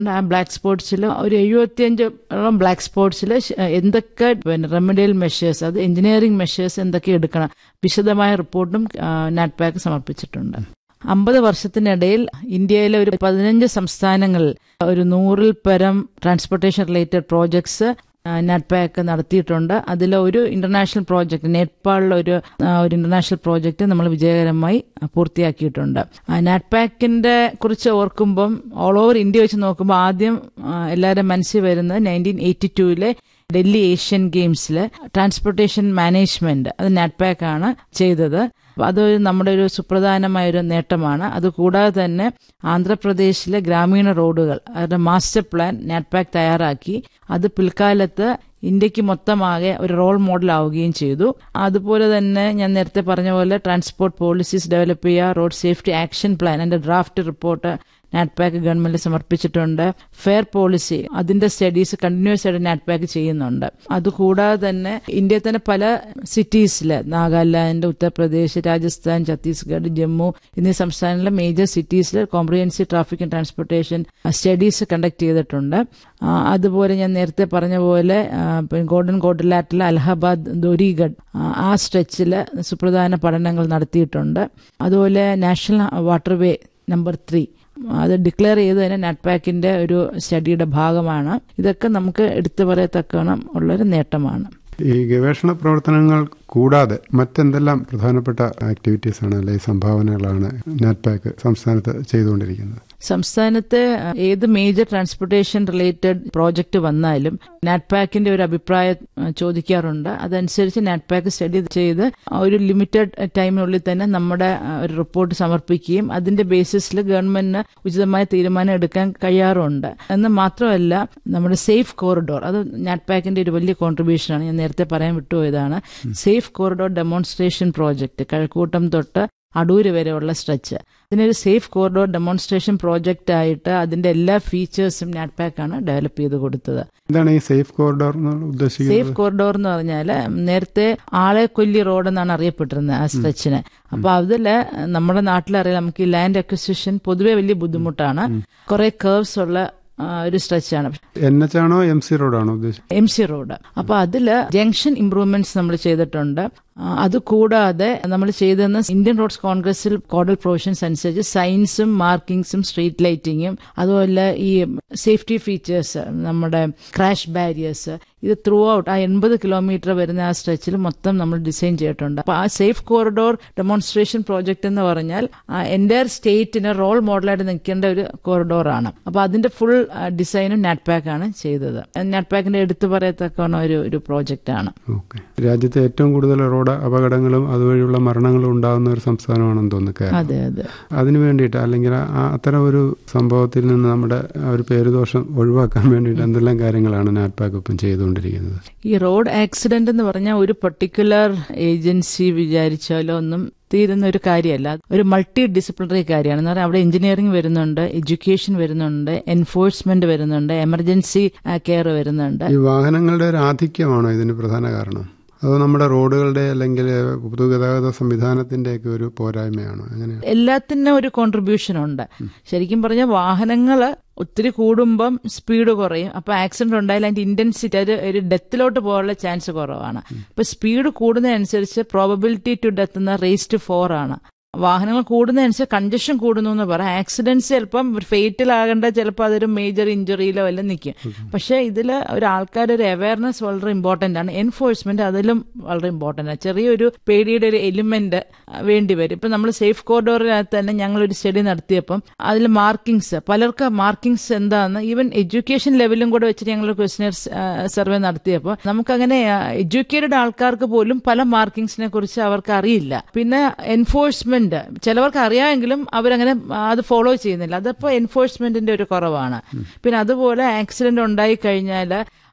ആ ബ്ലാക്ക് സ്പോട്സിൽ ഒരു എഴുപത്തിയഞ്ചോളം ബ്ലാക്ക് സ്പോട്സിൽ എന്തൊക്കെ പിന്നെ റെമഡിയൽ മെഷേഴ്സ് അത് എഞ്ചിനീയറിംഗ് മെഷേഴ്സ് എന്തൊക്കെ എടുക്കണം വിശദമായ റിപ്പോർട്ടും നാറ്റ്പാക്ക് സമർപ്പിച്ചിട്ടുണ്ട് അമ്പത് വർഷത്തിനിടയിൽ ഇന്ത്യയിലെ ഒരു പതിനഞ്ച് സംസ്ഥാനങ്ങളിൽ ഒരു നൂറിൽ പരം ട്രാൻസ്പോർട്ടേഷൻ റിലേറ്റഡ് പ്രോജക്ട്സ് നാറ്റ്പാക്ക് നടത്തിയിട്ടുണ്ട് അതിൽ ഒരു ഇന്റർനാഷണൽ പ്രോജക്റ്റ് നേപ്പാളിലെ ഒരു ഒരു ഇന്റർനാഷണൽ പ്രോജക്റ്റ് നമ്മൾ വിജയകരമായി പൂർത്തിയാക്കിയിട്ടുണ്ട് നാറ്റ്പാക്കിന്റെ കുറിച്ച് ഓർക്കുമ്പം ഓൾ ഓവർ ഇന്ത്യ വെച്ച് നോക്കുമ്പോൾ ആദ്യം എല്ലാവരും മനസ്സിൽ വരുന്നത് നയൻറ്റീൻ എയ്റ്റി ടൂവിലെ ഡൽഹി ഏഷ്യൻ ഗെയിംസിൽ ട്രാൻസ്പോർട്ടേഷൻ മാനേജ്മെന്റ് അത് നാറ്റ്പാക്ക് ആണ് ചെയ്തത് അത് നമ്മുടെ ഒരു സുപ്രധാനമായ ഒരു നേട്ടമാണ് അതുകൂടാതെ തന്നെ ആന്ധ്രാപ്രദേശിലെ ഗ്രാമീണ റോഡുകൾ അവരുടെ മാസ്റ്റർ പ്ലാൻ നാറ്റ്പാക്ക് തയ്യാറാക്കി അത് പിൽക്കാലത്ത് ഇന്ത്യക്ക് മൊത്തമാകെ ഒരു റോൾ മോഡൽ ആവുകയും ചെയ്തു അതുപോലെ തന്നെ ഞാൻ നേരത്തെ പറഞ്ഞ പോലെ ട്രാൻസ്പോർട്ട് പോളിസീസ് ഡെവലപ്പ് ചെയ്യുക റോഡ് സേഫ്റ്റി ആക്ഷൻ പ്ലാൻ അതിന്റെ ഡ്രാഫ്റ്റ് റിപ്പോർട്ട് നാറ്റ്പാക്ക് ഗവൺമെന്റ് സമർപ്പിച്ചിട്ടുണ്ട് ഫെയർ പോളിസി അതിന്റെ സ്റ്റഡീസ് കണ്ടിന്യൂസ് ആയിട്ട് നാറ്റ്പാക്ക് ചെയ്യുന്നുണ്ട് അതുകൂടാതെ തന്നെ ഇന്ത്യയിൽ തന്നെ പല സിറ്റീസിൽ നാഗാലാൻഡ് ഉത്തർപ്രദേശ് രാജസ്ഥാൻ ഛത്തീസ്ഗഡ് ജമ്മു എന്നീ സംസ്ഥാനങ്ങളിലെ മേജർ സിറ്റീസിൽ comprehensive traffic and transportation studies conduct ചെയ്തിട്ടുണ്ട് അതുപോലെ ഞാൻ നേരത്തെ പറഞ്ഞ പോലെ ഗോൾഡൻ കോട്ടിലാറ്റിലെ അലഹബാദ് ദോരിഗഡ് ആ സ്ട്രെച്ചിൽ സുപ്രധാന പഠനങ്ങൾ നടത്തിയിട്ടുണ്ട് അതുപോലെ നാഷണൽ വാട്ടർവേ നമ്പർ ത്രീ അത് ഡിക്ലെയർ ചെയ്ത് തന്നെ നെറ്റ്പാക്കിന്റെ ഒരു സ്റ്റഡിയുടെ ഭാഗമാണ് ഇതൊക്കെ നമുക്ക് എടുത്തു പറയത്തക്കണം ഉള്ളൊരു നേട്ടമാണ് ഈ ഗവേഷണ പ്രവർത്തനങ്ങൾ കൂടാതെ മറ്റെന്തെല്ലാം പ്രധാനപ്പെട്ട ആക്ടിവിറ്റീസ് ആണ് അല്ലെങ്കിൽ സംഭാവനകളാണ് നാറ്റ്പാക്ക് സംസ്ഥാനത്ത് ചെയ്തുകൊണ്ടിരിക്കുന്നത് സംസ്ഥാനത്ത് ഏത് മേജർ ട്രാൻസ്പോർട്ടേഷൻ റിലേറ്റഡ് പ്രോജക്റ്റ് വന്നാലും നാറ്റ്പാക്കിന്റെ ഒരു അഭിപ്രായം ചോദിക്കാറുണ്ട് അതനുസരിച്ച് നാറ്റ്പാക്ക് സ്റ്റഡി ചെയ്ത് ഒരു ലിമിറ്റഡ് ടൈമിനുള്ളിൽ തന്നെ നമ്മുടെ ഒരു റിപ്പോർട്ട് സമർപ്പിക്കുകയും അതിന്റെ ബേസിസിൽ ഗവൺമെന്റിന് ഉചിതമായ തീരുമാനം എടുക്കാൻ കഴിയാറുണ്ട് എന്ന് മാത്രമല്ല നമ്മുടെ സേഫ് കോറിഡോർ അത് നാറ്റ്പാക്കിന്റെ ഒരു വലിയ കോൺട്രിബ്യൂഷനാണ് ഞാൻ നേരത്തെ പറയാൻ വിട്ടുപോയതാണ് safe corridor demonstration project Kazhakkoottam തൊട്ട് അടൂര് വരെയുള്ള സ്ട്രെച്ച് ഇതിനൊരു സേഫ് കോറിഡോർ ഡെമോൺസ്ട്രേഷൻ പ്രോജക്റ്റ് ആയിട്ട് അതിന്റെ എല്ലാ ഫീച്ചേഴ്സും നാറ്റ്പാക്ക് ആണ് ഡെവലപ്പ് ചെയ്ത് കൊടുത്തത് എന്താണ് ഈ സേഫ് കോറിഡോർ ഉദ്ദേശിക്കുന്നത് സേഫ് കോറിഡോർ എന്ന് പറഞ്ഞാൽ നേരത്തെ ആളെ കൊല്ലി റോഡ് എന്നാണ് അറിയപ്പെട്ടിരുന്നത് ആ സ്ട്രെച്ചിന് അപ്പൊ അതില് നമ്മുടെ നാട്ടിലറിയാം നമുക്ക് ഈ ലാൻഡ് അക്വിസിഷൻ പൊതുവെ വലിയ ബുദ്ധിമുട്ടാണ് കുറെ കേർവ്സ് ഉള്ള ഒരു സ്ട്രെച്ചാണ് എൻ എച്ച് ആണോ എം സി റോഡാണോ ഉദ്ദേശിച്ചത് എം സി റോഡ് അപ്പൊ അതില് ജംഗ്ഷൻ ഇംപ്രൂവ്മെന്റ്സ് നമ്മൾ ചെയ്തിട്ടുണ്ട് അത് കൂടാതെ നമ്മൾ ചെയ്തെന്ന് ഇന്ത്യൻ റോഡ്സ് കോൺഗ്രസിൽ കോഡൽ പ്രൊവിഷൻസ് അനുസരിച്ച് സൈൻസും മാർക്കിങ്സും സ്ട്രീറ്റ് ലൈറ്റിങ്ങും അതുപോലെ ഈ സേഫ്റ്റി ഫീച്ചേഴ്സ് നമ്മുടെ ക്രാഷ് ബാരിയേഴ്സ് ഇത് ത്രൂ ഔട്ട് ആ എൺപത് കിലോമീറ്റർ വരുന്ന ആ സ്ട്രെച്ചിൽ മൊത്തം നമ്മൾ ഡിസൈൻ ചെയ്തിട്ടുണ്ട് അപ്പൊ ആ സേഫ് കോറിഡോർ ഡെമോൺസ്ട്രേഷൻ പ്രോജക്റ്റ് എന്ന് പറഞ്ഞാൽ എൻ്റയർ സ്റ്റേറ്റിന് റോൾ മോഡലായിട്ട് നിൽക്കേണ്ട ഒരു കോറിഡോറാണ് അപ്പൊ അതിന്റെ ഫുൾ ഡിസൈനും നാറ്റ്പാക്ക് ആണ് ചെയ്തത് നാറ്റ്പാക്കിന്റെ എടുത്തു പറയത്തക്കവണ്ണ ഒരു ഒരു പ്രോജക്റ്റ് ആണ് ഓക്കെ രാജ്യത്തെ ഏറ്റവും കൂടുതൽ റോഡ് അപകടങ്ങളും അതുവഴിയുള്ള മരണങ്ങളും ഉണ്ടാകുന്ന ഒരു സംസ്ഥാനമാണെന്ന് തോന്നുന്നു കേരളം അതെ അതെ അതിനു വേണ്ടിയിട്ട് അല്ലെങ്കിൽ അത്തരം ഒരു സംഭവത്തിൽ നിന്ന് നമ്മുടെ ഒരു പേരുദോഷം ഒഴിവാക്കാൻ വേണ്ടിയിട്ട് എന്തെല്ലാം കാര്യങ്ങളാണ് നാറ്റ്പാക്ക് ഇപ്പം ചെയ്തുകൊണ്ടിരിക്കുന്നത് ഈ റോഡ് ആക്സിഡന്റ് എന്ന് പറഞ്ഞാൽ ഒരു പർട്ടിക്കുലർ ഏജൻസി വിചാരിച്ചാലോ ഒന്നും തീരുന്ന ഒരു കാര്യമല്ല ഒരു മൾട്ടി ഡിസിപ്ലിനറി കാര്യമാണ് എന്ന് പറഞ്ഞാൽ അവിടെ എഞ്ചിനീയറിംഗ് വരുന്നുണ്ട് എഡ്യൂക്കേഷൻ വരുന്നുണ്ട് എൻഫോഴ്സ്മെന്റ് വരുന്നുണ്ട് എമർജൻസി കെയർ വരുന്നുണ്ട് ഈ വാഹനങ്ങളുടെ ഒരു ആധിക്യമാണോ ഇതിന് പ്രധാന കാരണം അതോ നമ്മുടെ റോഡുകളുടെ അല്ലെങ്കിൽ പൊതുഗതാഗത സംവിധാനത്തിന്റെ ഒക്കെ ഒരു പോരായ്മയാണോ എങ്ങനെയാണ് എല്ലാത്തിനും ഒരു കോൺട്രിബ്യൂഷൻ ഉണ്ട് ശരിക്കും പറഞ്ഞാൽ വാഹനങ്ങൾ ഒത്തിരി കൂടുമ്പം സ്പീഡ് കുറയും അപ്പൊ ആക്സിഡന്റ് ഉണ്ടായാലും അതിന്റെ ഇന്റൻസിറ്റി അത് ഒരു ഡെത്തിലോട്ട് പോകാനുള്ള ചാൻസ് കുറവാണ് അപ്പൊ സ്പീഡ് കൂടുന്നതനുസരിച്ച് പ്രോബബിലിറ്റി ടു ഡെത്ത് എന്ന റേസ് ടു ഫോർ ആണ് വാഹനങ്ങൾ കൂടുന്നതനുസരിച്ച് കൺജഷൻ കൂടുന്നു എന്ന് പറയാം ആക്സിഡൻസ് ചിലപ്പം ഫേറ്റൽ ആകേണ്ട ചിലപ്പോൾ അതൊരു മേജർ ഇഞ്ചുറിയിലോ എല്ലാം നിൽക്കും പക്ഷെ ഇതിൽ ഒരു ആൾക്കാരുടെ ഒരു അവയർനെസ് വളരെ ഇമ്പോർട്ടന്റ് ആണ് എൻഫോഴ്സ്മെന്റ് അതിലും വളരെ ഇമ്പോർട്ടന്റ് ആണ് ചെറിയൊരു പേടിയുടെ ഒരു എലിമെന്റ് വേണ്ടി വരും ഇപ്പൊ നമ്മൾ സേഫ് കോറിഡോറിനകത്ത് തന്നെ ഞങ്ങൾ ഒരു സ്റ്റഡി നടത്തിയപ്പം അതിൽ മാർക്കിങ്സ് പലർക്ക് മാർക്കിങ്സ് എന്താന്ന് ഈവൻ എഡ്യൂക്കേഷൻ ലെവലും കൂടെ വെച്ചിട്ട് ഞങ്ങൾ ക്വസ്റ്റിനർ സർവേ നടത്തിയപ്പോൾ നമുക്കങ്ങനെ എഡ്യൂക്കേറ്റഡ് ആൾക്കാർക്ക് പോലും പല മാർക്കിങ്സിനെ കുറിച്ച് അവർക്ക് അറിയില്ല പിന്നെ എൻഫോഴ്സ്മെന്റ് ചിലവർക്ക് അറിയാമെങ്കിലും അവരങ്ങനെ അത് ഫോളോ ചെയ്യുന്നില്ല അതപ്പോൾ എൻഫോഴ്സ്മെന്റിന്റെ ഒരു കുറവാണ് പിന്നെ അതുപോലെ ആക്സിഡന്റ് ഉണ്ടായി കഴിഞ്ഞാൽ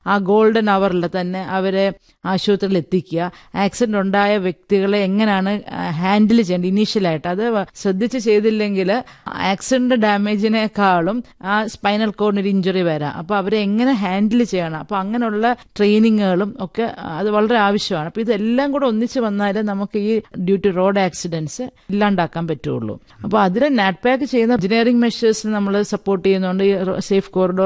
ആ ഗോൾഡൻ അവറിൽ തന്നെ അവരെ ആശുപത്രിയിൽ എത്തിക്കുക ആക്സിഡന്റ് ഉണ്ടായ വ്യക്തികളെ എങ്ങനെയാണ് ഹാൻഡിൽ ചെയ്യേണ്ടത് ഇനീഷ്യലായിട്ട് അത് ശ്രദ്ധിച്ച് ചെയ്തില്ലെങ്കിൽ ആക്സിഡന്റ് ഡാമേജിനേക്കാളും ആ സ്പൈനൽ കോഡിന് ഒരു ഇഞ്ചുറി വരാം അപ്പൊ അവരെ എങ്ങനെ ഹാൻഡിൽ ചെയ്യണം അപ്പൊ അങ്ങനെയുള്ള ട്രെയിനിങ്ങുകളും ഒക്കെ അത് വളരെ ആവശ്യമാണ് അപ്പൊ ഇതെല്ലാം കൂടെ ഒന്നിച്ച് വന്നാലേ നമുക്ക് ഈ ഡ്യൂ ടു റോഡ് ആക്സിഡൻസ് ഇല്ലാണ്ടാക്കാൻ പറ്റുള്ളൂ അപ്പൊ അതിൽ നാറ്റ്പാക്ക് ചെയ്യുന്ന എഞ്ചിനീയറിംഗ് മെഷേഴ്സ് നമ്മൾ സപ്പോർട്ട് ചെയ്യുന്നുണ്ട് സേഫ് കോറിഡോർ